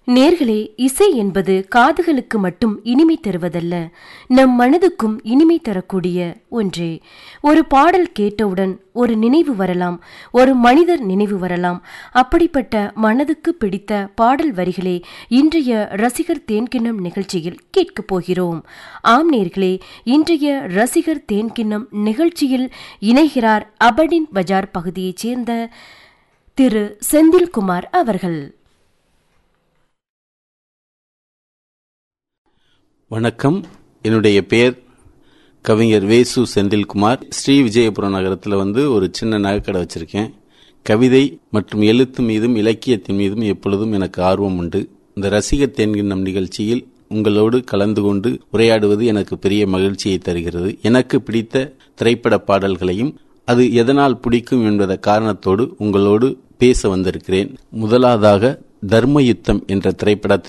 நேர்களே இசை என்பது காதுகளுக்கு மட்டும் இனிமை தருவதல்ல நம் மனதுக்கும் இனிமை தரக்கூடிய ஒன்றே ஒரு பாடல் கேட்டவுடன் ஒரு நினைவு வரலாம் ஒரு மனிதர் நினைவு வரலாம் அப்படிப்பட்ட மனதுக்கு பிடித்த பாடல் வரிகளே இன்றைய ரசிகர் தேன்கிண்ணம் நிகழ்ச்சியில் கேட்கப் போகிறோம் ஆம் நேர்களே இன்றைய ரசிகர் தேன்கிண்ணம் நிகழ்ச்சியில் இணைகிறார் அபடின் பஜார் பகுதியைச் சேர்ந்த திரு செந்தில்குமார் அவர்கள் வணக்கம் என்னுடைய பெயர் கவிஞர் வேசு செந்தில்குமார் ஸ்ரீ விஜயபுரம் நகரத்தில் வந்து ஒரு சின்ன நகைக்கடை வச்சிருக்கேன் கவிதை மற்றும் எழுத்து மீதும் இலக்கியத்தின் மீதும் எப்பொழுதும் எனக்கு ஆர்வம் உண்டு இந்த ரசிகர் தேன்கிண்ணம் நிகழ்ச்சியில் உங்களோடு கலந்து கொண்டு உரையாடுவது எனக்கு பெரிய மகிழ்ச்சியை தருகிறது எனக்கு பிடித்த திரைப்பட பாடல்களையும் அது எதனால் பிடிக்கும் என்பத காரணத்தோடு உங்களோடு பேச வந்திருக்கிறேன் முதலாவதாக தர்மயுத்தம் என்ற திரைப்படத்தில்